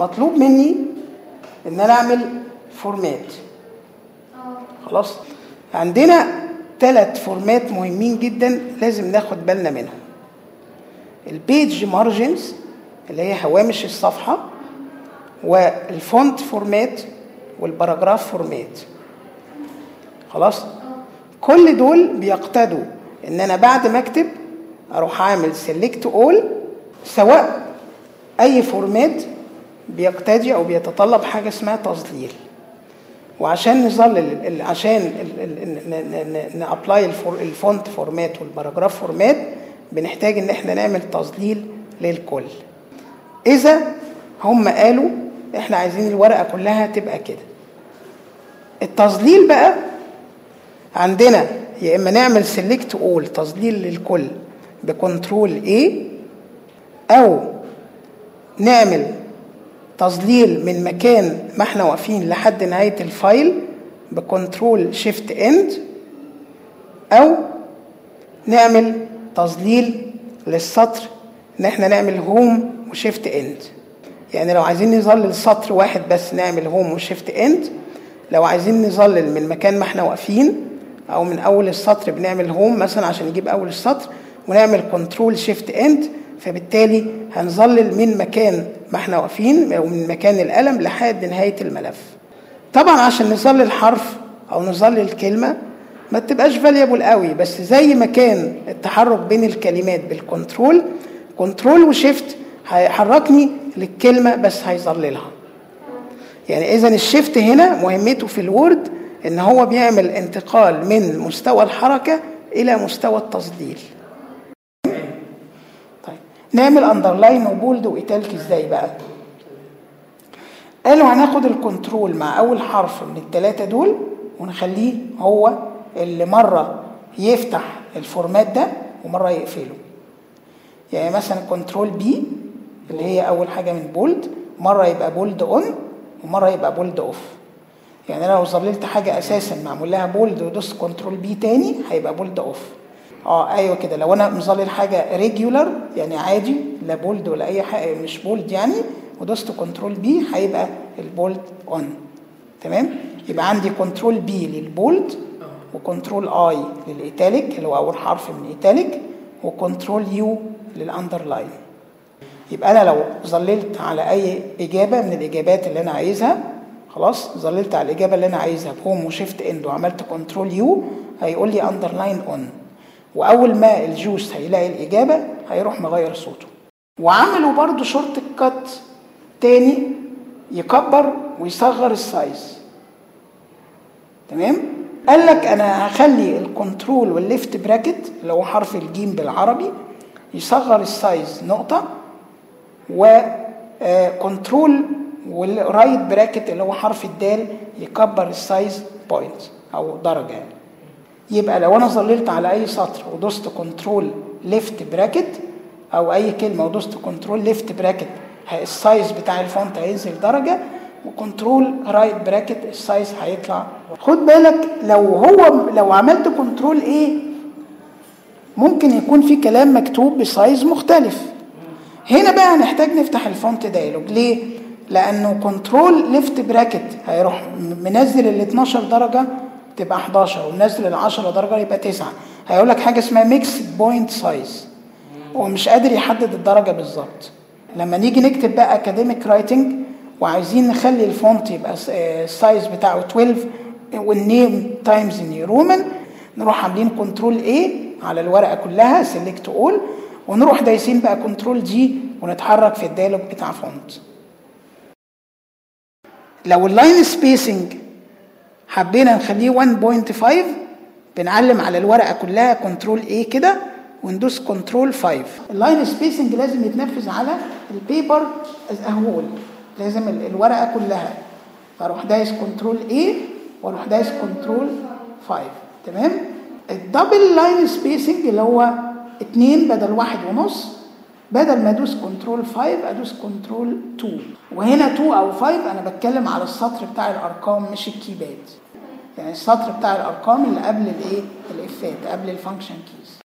مطلوب مني ان انا اعمل فورمات خلاص عندنا ثلاث فورمات مهمين جدا لازم ناخد بالنا منهم البيج مارجنز اللي هي هوامش الصفحه والفونت فورمات والباراجراف فورمات خلاص كل دول بيقتضوا ان انا بعد ما اكتب اروح اعمل سيلكت اول سواء اي فورمات بيقتضي او بيتطلب حاجه اسمها تظليل وعشان نظلل عشان نابلاي الفونت فورمات والباراجراف فورمات بنحتاج ان احنا نعمل تظليل للكل اذا هم قالوا احنا عايزين الورقه كلها تبقى كده التظليل بقى عندنا يا اما نعمل سيلكت اول تظليل للكل بكنترول A او نعمل تظليل من مكان ما احنا واقفين لحد نهايه الفايل بكنترول شيفت اند او نعمل تظليل للسطر ان احنا نعمل هوم وشيفت اند يعني لو عايزين نظلل سطر واحد بس نعمل هوم وشيفت اند لو عايزين نظلل من مكان ما احنا واقفين او من اول السطر بنعمل هوم مثلا عشان نجيب اول السطر ونعمل كنترول شيفت اند فبالتالي هنظلل من مكان ما احنا واقفين او من مكان القلم لحد نهايه الملف طبعا عشان نظلل حرف او نظلل كلمه ما تبقاش فاليبل قوي بس زي ما كان التحرك بين الكلمات بالكنترول كنترول وشيفت هيحركني للكلمه بس هيظللها يعني اذا الشيفت هنا مهمته في الوورد ان هو بيعمل انتقال من مستوى الحركه الى مستوى التظليل طيب نعمل اندرلاين وبولد وايتالك ازاي بقى قالوا هناخد الكنترول مع اول حرف من الثلاثه دول ونخليه هو اللي مره يفتح الفورمات ده ومره يقفله يعني مثلا كنترول بي اللي هي اول حاجه من بولد مره يبقى بولد اون ومره يبقى بولد اوف يعني لو ظللت حاجه اساسا معمول لها بولد ودوست كنترول بي تاني هيبقى بولد اوف اه ايوه كده لو انا مظلل حاجه ريجولار يعني عادي لا بولد ولا اي حاجه مش بولد يعني ودوست كنترول بي هيبقى البولد اون تمام يبقى عندي كنترول بي للبولد وكنترول اي للايتاليك اللي هو اول حرف من ايتاليك وكنترول يو للاندرلاين يبقى انا لو ظللت على اي اجابه من الاجابات اللي انا عايزها خلاص ظللت على الاجابه اللي انا عايزها بهوم وشيفت اند وعملت كنترول يو هيقول لي اندرلاين اون واول ما الجوس هيلاقي الاجابه هيروح مغير صوته وعملوا برضو شورت كات تاني يكبر ويصغر السايز تمام قال لك انا هخلي الكنترول والليفت براكت اللي هو حرف الجيم بالعربي يصغر السايز نقطه وكنترول والرايت براكت اللي هو حرف الدال يكبر السايز بوينت او درجه يعني يبقى لو انا ظللت على اي سطر ودوست كنترول ليفت براكت او اي كلمه ودوست كنترول ليفت براكت السايز بتاع الفونت هينزل درجه وكنترول رايت براكت السايز هيطلع خد بالك لو هو لو عملت كنترول ايه ممكن يكون في كلام مكتوب بسايز مختلف هنا بقى هنحتاج نفتح الفونت دايلوج ليه لانه كنترول ليفت براكت هيروح منزل ال 12 درجه تبقى 11 ومنزل ال 10 درجه يبقى 9 هيقول لك حاجه اسمها ميكس بوينت سايز هو مش قادر يحدد الدرجه بالظبط لما نيجي نكتب بقى اكاديميك رايتنج وعايزين نخلي الفونت يبقى السايز بتاعه 12 والنيم تايمز نيو رومان نروح عاملين كنترول A على الورقه كلها سيلكت اول ونروح دايسين بقى كنترول جي ونتحرك في الدايلوج بتاع فونت لو اللاين سبيسنج حبينا نخليه 1.5 بنعلم على الورقه كلها كنترول A كده وندوس كنترول 5 اللاين سبيسنج لازم يتنفذ على البيبر از هول لازم الورقه كلها فاروح دايس كنترول A واروح دايس كنترول 5 تمام الدبل لاين سبيسنج اللي هو 2 بدل واحد ونص بدل ما ادوس كنترول 5 ادوس كنترول 2 وهنا 2 او 5 انا بتكلم على السطر بتاع الارقام مش الكيباد يعني السطر بتاع الارقام اللي قبل الايه الافات قبل الفانكشن كيز